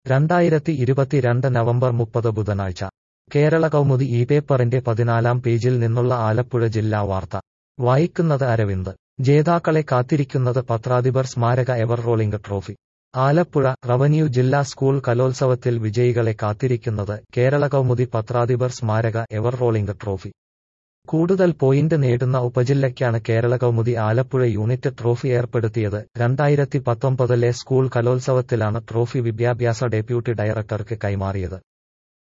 രണ്ടായിരത്തി ഇരുപത്തിരണ്ട് നവംബർ മുപ്പത് ബുധനാഴ്ച കേരള കൗമുദി ഈ പേപ്പറിന്റെ പതിനാലാം പേജിൽ നിന്നുള്ള ആലപ്പുഴ ജില്ലാ വാർത്ത വായിക്കുന്നത് അരവിന്ദ് ജേതാക്കളെ കാത്തിരിക്കുന്നത് പത്രാധിപർ സ്മാരക ever rolling trophy Alappuzha revenue ജില്ലാ സ്കൂൾ കലോത്സവത്തിൽ വിജയികളെ കാത്തിരിക്കുന്നത് കേരള കൗമുദി പത്രാധിപർ സ്മാരക എവർ റോളിംഗ് ട്രോഫി കൂടുതൽ പോയിന്റ് നേടുന്ന ഉപജില്ലയ്ക്കാണ് കേരള കൗമുദി ആലപ്പുഴ യൂണിറ്റ് ട്രോഫി ഏർപ്പെടുത്തിയത് രണ്ടായിരത്തി പത്തൊമ്പതിലെ സ്കൂൾ കലോത്സവത്തിലാണ് ട്രോഫി വിദ്യാഭ്യാസ ഡെപ്യൂട്ടി ഡയറക്ടർക്ക് കൈമാറിയത്